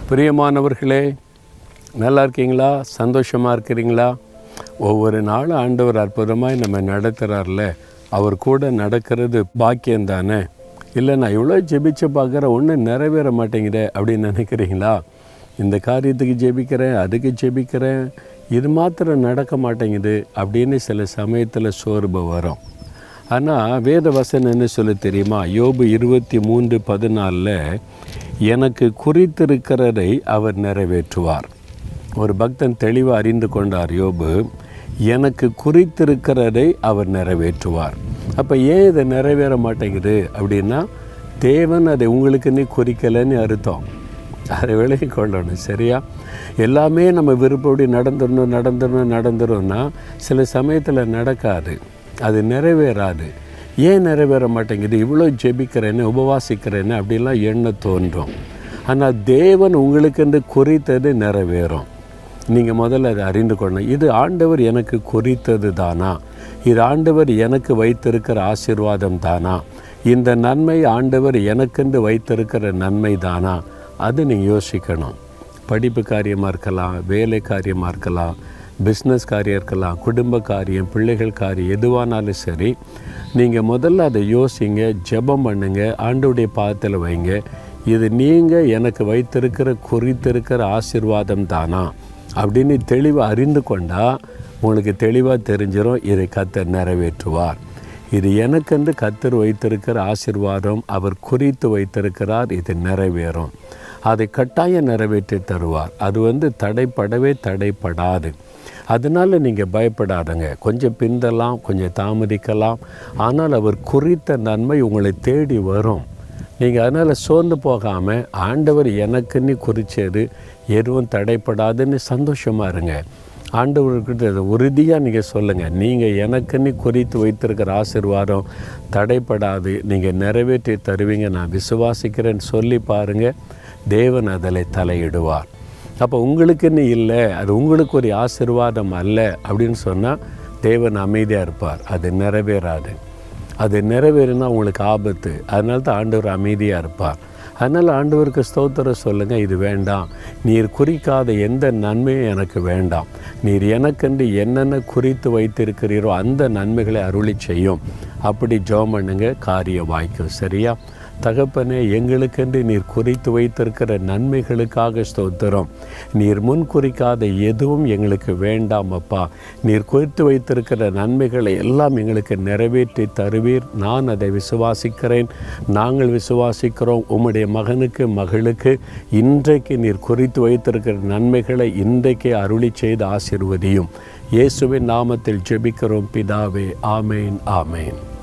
பிரியமானவர்களே நல்லா இருக்கீங்களா சந்தோஷமாக இருக்கிறீங்களா ஒவ்வொரு நாளும் ஆண்டவர் அற்புதமாய் நம்ம நடத்துகிறார்ல அவர் கூட நடக்கிறது பாக்கியம் தானே இல்லை நான் இவ்வளோ ஜெபிச்சு பார்க்குற ஒன்றும் நிறைவேற மாட்டேங்குதே அப்படின்னு நினைக்கிறீங்களா இந்த காரியத்துக்கு ஜெபிக்கிறேன் அதுக்கு ஜெபிக்கிறேன் இது மாத்திரம் நடக்க மாட்டேங்குது அப்படின்னு சில சமயத்தில் சோர்வு வரும் ஆனால் வேத வசனம் என்ன சொல்ல தெரியுமா யோபு இருபத்தி மூன்று பதினாலில் எனக்கு குறித்திருக்கிறதை அவர் நிறைவேற்றுவார் ஒரு பக்தன் தெளிவாக அறிந்து கொண்டார் யோபு எனக்கு குறித்திருக்கிறதை அவர் நிறைவேற்றுவார் அப்போ ஏன் இதை நிறைவேற மாட்டேங்குது அப்படின்னா தேவன் அதை உங்களுக்குன்னு குறிக்கலைன்னு அர்த்தம் அதை விலகி கொள்ளணும் சரியா எல்லாமே நம்ம விருப்பப்படி நடந்துடணும் நடந்துடணும் நடந்துடும்னா சில சமயத்தில் நடக்காது அது நிறைவேறாது ஏன் நிறைவேற மாட்டேங்குது இவ்வளோ ஜெபிக்கிறேன்னு உபவாசிக்கிறேன்னு அப்படிலாம் எண்ண தோன்றும் ஆனால் தேவன் உங்களுக்கென்று குறித்தது நிறைவேறும் நீங்கள் முதல்ல அதை அறிந்து கொள்ளணும் இது ஆண்டவர் எனக்கு குறித்தது தானா இது ஆண்டவர் எனக்கு வைத்திருக்கிற ஆசீர்வாதம் தானா இந்த நன்மை ஆண்டவர் எனக்கென்று வைத்திருக்கிற நன்மை தானா அது நீங்கள் யோசிக்கணும் படிப்பு காரியமாக இருக்கலாம் வேலை காரியமாக இருக்கலாம் பிஸ்னஸ் காரியம் இருக்கலாம் குடும்ப காரியம் பிள்ளைகள் காரியம் எதுவானாலும் சரி நீங்கள் முதல்ல அதை யோசிங்க ஜெபம் பண்ணுங்க ஆண்டவுடைய பாதத்தில் வைங்க இது நீங்கள் எனக்கு வைத்திருக்கிற குறித்திருக்கிற ஆசீர்வாதம் தானா அப்படின்னு தெளிவாக அறிந்து கொண்டால் உங்களுக்கு தெளிவாக தெரிஞ்சிடும் இதை கத்தர் நிறைவேற்றுவார் இது எனக்கென்று கத்தர் வைத்திருக்கிற ஆசீர்வாதம் அவர் குறித்து வைத்திருக்கிறார் இது நிறைவேறும் அதை கட்டாயம் நிறைவேற்றி தருவார் அது வந்து தடைப்படவே தடைப்படாது அதனால் நீங்கள் பயப்படாதங்க கொஞ்சம் பிந்தலாம் கொஞ்சம் தாமதிக்கலாம் ஆனால் அவர் குறித்த நன்மை உங்களை தேடி வரும் நீங்கள் அதனால் சோர்ந்து போகாமல் ஆண்டவர் எனக்குன்னு குறித்தது எதுவும் தடைப்படாதுன்னு சந்தோஷமாக இருங்க ஆண்டவர்கிட்ட அதை உறுதியாக நீங்கள் சொல்லுங்கள் நீங்கள் எனக்குன்னு குறித்து வைத்திருக்கிற ஆசீர்வாதம் தடைப்படாது நீங்கள் நிறைவேற்றி தருவீங்க நான் விசுவாசிக்கிறேன்னு சொல்லி பாருங்கள் தேவன் அதில் தலையிடுவார் அப்போ உங்களுக்குன்னு இல்லை அது உங்களுக்கு ஒரு ஆசீர்வாதம் அல்ல அப்படின்னு சொன்னால் தேவன் அமைதியாக இருப்பார் அது நிறைவேறாது அது நிறைவேறினா உங்களுக்கு ஆபத்து அதனால தான் ஆண்டவர் அமைதியாக இருப்பார் அதனால் ஆண்டவருக்கு ஸ்தோத்திரம் சொல்லுங்கள் இது வேண்டாம் நீர் குறிக்காத எந்த நன்மையும் எனக்கு வேண்டாம் நீர் எனக்கென்று என்னென்ன குறித்து வைத்திருக்கிறீரோ அந்த நன்மைகளை அருளி செய்யும் அப்படி ஜோம் பண்ணுங்க காரியம் வாய்க்கும் சரியா தகப்பனே எங்களுக்கென்று நீர் குறித்து வைத்திருக்கிற நன்மைகளுக்காக ஸ்தோத்திரம் நீர் முன் குறிக்காத எதுவும் எங்களுக்கு வேண்டாம் அப்பா நீர் குறித்து வைத்திருக்கிற நன்மைகளை எல்லாம் எங்களுக்கு நிறைவேற்றி தருவீர் நான் அதை விசுவாசிக்கிறேன் நாங்கள் விசுவாசிக்கிறோம் உம்முடைய மகனுக்கு மகளுக்கு இன்றைக்கு நீர் குறித்து வைத்திருக்கிற நன்மைகளை இன்றைக்கே அருளி செய்து ஆசிர்வதியும் இயேசுவின் நாமத்தில் ஜெபிக்கிறோம் பிதாவே ஆமேன் ஆமேன்